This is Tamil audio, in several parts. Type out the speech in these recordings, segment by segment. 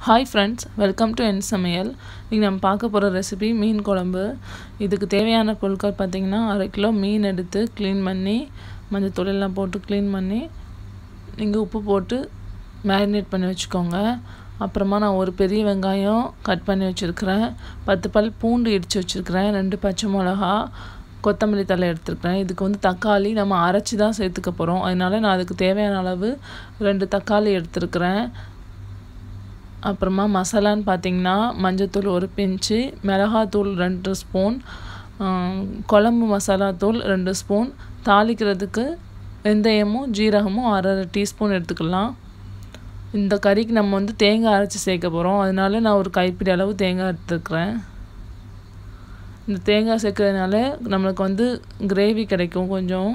ஹாய் ஃப்ரெண்ட்ஸ் வெல்கம் டு என் சமையல் இன்றைக்கி நம்ம பார்க்க போகிற ரெசிபி மீன் குழம்பு இதுக்கு தேவையான பொருட்கள் பார்த்திங்கன்னா அரை கிலோ மீன் எடுத்து க்ளீன் பண்ணி மஞ்சள் எல்லாம் போட்டு க்ளீன் பண்ணி நீங்கள் உப்பு போட்டு மேரினேட் பண்ணி வச்சுக்கோங்க அப்புறமா நான் ஒரு பெரிய வெங்காயம் கட் பண்ணி வச்சுருக்கிறேன் பத்து பல் பூண்டு இடித்து வச்சுருக்கிறேன் ரெண்டு பச்சை மிளகா கொத்தமல்லி தலை எடுத்துருக்கிறேன் இதுக்கு வந்து தக்காளி நம்ம அரைச்சி தான் சேர்த்துக்க போகிறோம் அதனால் நான் அதுக்கு தேவையான அளவு ரெண்டு தக்காளி எடுத்துருக்கிறேன் அப்புறமா மசாலான்னு பார்த்தீங்கன்னா மஞ்சத்தூள் ஒரு பிஞ்சு மிளகாத்தூள் ரெண்டு ஸ்பூன் குழம்பு மசாலா தூள் ரெண்டு ஸ்பூன் தாளிக்கிறதுக்கு வெந்தயமும் ஜீரகமும் அரை அரை டீஸ்பூன் எடுத்துக்கலாம் இந்த கறிக்கு நம்ம வந்து தேங்காய் அரைச்சி சேர்க்க போகிறோம் அதனால நான் ஒரு கைப்பிடி அளவு தேங்காய் எடுத்துருக்குறேன் இந்த தேங்காய் சேர்க்கறதுனால நம்மளுக்கு வந்து கிரேவி கிடைக்கும் கொஞ்சம்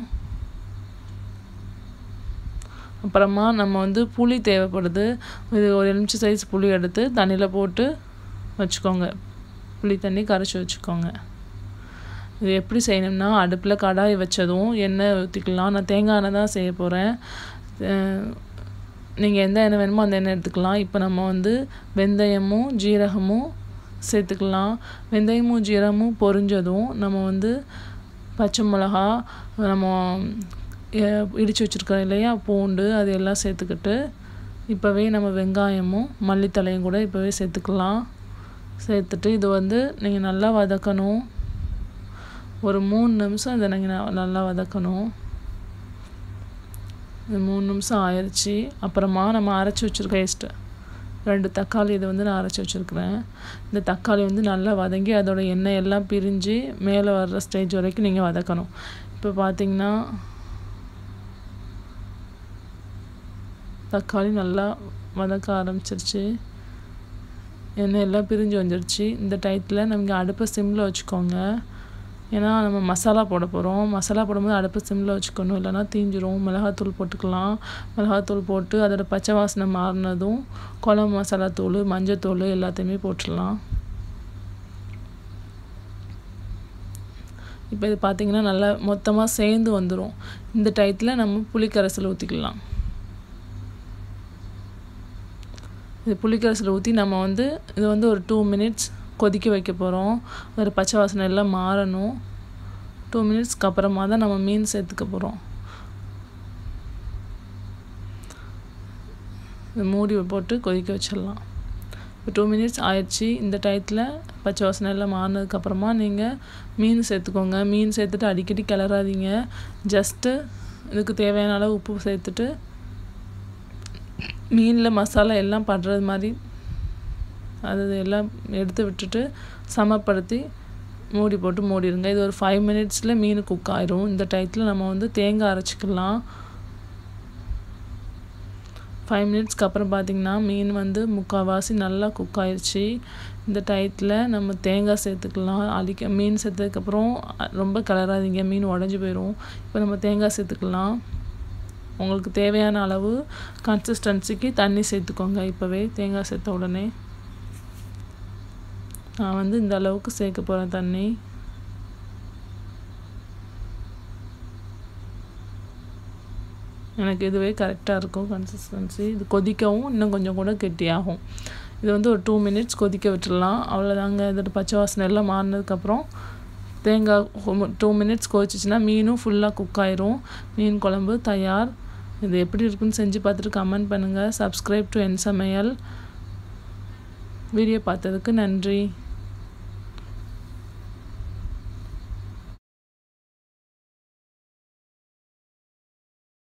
அப்புறமா நம்ம வந்து புளி தேவைப்படுது இது ஒரு எலுமிச்சை சைஸ் புளி எடுத்து தண்ணியில் போட்டு வச்சுக்கோங்க புளி தண்ணி கரைச்சி வச்சுக்கோங்க இது எப்படி செய்யணும்னா அடுப்பில் கடாய் வச்சதும் எண்ணெய் ஊற்றிக்கலாம் நான் தேங்காய் எண்ணெய் தான் செய்ய போகிறேன் நீங்கள் எந்த எண்ணெய் வேணுமோ அந்த எண்ணெய் எடுத்துக்கலாம் இப்போ நம்ம வந்து வெந்தயமும் ஜீரகமும் சேர்த்துக்கலாம் வெந்தயமும் ஜீரகமும் பொரிஞ்சதும் நம்ம வந்து பச்சை மிளகா நம்ம இடித்து வச்சுருக்கோம் இல்லையா பூண்டு அது எல்லாம் சேர்த்துக்கிட்டு இப்போவே நம்ம வெங்காயமும் மல்லித்தலையும் கூட இப்போவே சேர்த்துக்கலாம் சேர்த்துட்டு இது வந்து நீங்கள் நல்லா வதக்கணும் ஒரு மூணு நிமிஷம் இதை நீங்கள் நல்லா வதக்கணும் இது மூணு நிமிஷம் ஆயிடுச்சு அப்புறமா நம்ம அரைச்சி வச்சுருக்க பேஸ்ட்டு ரெண்டு தக்காளி இதை வந்து நான் அரைச்சி வச்சுருக்கிறேன் இந்த தக்காளி வந்து நல்லா வதங்கி அதோட எண்ணெய் எல்லாம் பிரிஞ்சு மேலே வர்ற ஸ்டேஜ் வரைக்கும் நீங்கள் வதக்கணும் இப்போ பார்த்தீங்கன்னா தக்காளி நல்லா வதக்க ஆரம்பிச்சிருச்சு எண்ணெய் எல்லாம் பிரிஞ்சு வந்துடுச்சு இந்த டயத்தில் நம்ம அடுப்பை சிம்மில் வச்சுக்கோங்க ஏன்னா நம்ம மசாலா போட போகிறோம் மசாலா போடும்போது அடுப்பு சிம்மில் வச்சுக்கணும் இல்லைனா தீஞ்சிரும் மிளகாத்தூள் போட்டுக்கலாம் மிளகாத்தூள் போட்டு அதோட பச்சை வாசனை மாறினதும் குழம்பு மசாலா தூள் மஞ்சத்தூள் எல்லாத்தையுமே போட்டுடலாம் இப்போ இது பார்த்திங்கன்னா நல்லா மொத்தமாக சேர்ந்து வந்துடும் இந்த டயத்தில் நம்ம புளிக்கரைசல் ஊற்றிக்கலாம் இது புளிக்கரைசல் ஊற்றி நம்ம வந்து இது வந்து ஒரு டூ மினிட்ஸ் கொதிக்க வைக்க போகிறோம் ஒரு பச்சை வாசனை எல்லாம் மாறணும் டூ மினிட்ஸ்க்கு அப்புறமா தான் நம்ம மீன் சேர்த்துக்க போகிறோம் மூடி போட்டு கொதிக்க வச்சிடலாம் இப்போ டூ மினிட்ஸ் ஆயிடுச்சு இந்த டயத்தில் பச்சை வாசனை எல்லாம் மாறினதுக்கப்புறமா நீங்கள் மீன் சேர்த்துக்கோங்க மீன் சேர்த்துட்டு அடிக்கடி கிளறாதீங்க ஜஸ்ட்டு இதுக்கு தேவையான அளவு உப்பு சேர்த்துட்டு மீனில் மசாலா எல்லாம் படுறது மாதிரி அது எல்லாம் எடுத்து விட்டுட்டு சமப்படுத்தி மூடி போட்டு மூடிடுங்க இது ஒரு ஃபைவ் மினிட்ஸில் மீன் குக் ஆயிரும் இந்த டயத்தில் நம்ம வந்து தேங்காய் அரைச்சிக்கலாம் ஃபைவ் மினிட்ஸ்க்கு அப்புறம் பார்த்திங்கன்னா மீன் வந்து முக்கால்வாசி நல்லா குக் ஆயிடுச்சு இந்த டயத்தில் நம்ம தேங்காய் சேர்த்துக்கலாம் அடிக்க மீன் சேர்த்ததுக்கப்புறம் ரொம்ப கலராதிங்க மீன் உடஞ்சி போயிடும் இப்போ நம்ம தேங்காய் சேர்த்துக்கலாம் உங்களுக்கு தேவையான அளவு கன்சிஸ்டன்சிக்கு தண்ணி சேர்த்துக்கோங்க இப்போவே தேங்காய் சேர்த்த உடனே நான் வந்து இந்த அளவுக்கு சேர்க்க போகிறேன் தண்ணி எனக்கு இதுவே கரெக்டாக இருக்கும் கன்சிஸ்டன்சி இது கொதிக்கவும் இன்னும் கொஞ்சம் கூட கெட்டியாகும் இது வந்து ஒரு டூ மினிட்ஸ் கொதிக்க விட்டுடலாம் அவ்வளோதாங்க இதோட பச்சை வாசனை எல்லாம் மாறினதுக்கப்புறம் தேங்காய் டூ மினிட்ஸ் கொதிச்சிச்சின்னா மீனும் ஃபுல்லாக குக் ஆயிரும் மீன் குழம்பு தயார் இது எப்படி இருக்குன்னு செஞ்சு பார்த்துட்டு கமெண்ட் பண்ணுங்கள் சப்ஸ்கிரைப் டு என் சமையல் வீடியோ பார்த்ததுக்கு நன்றி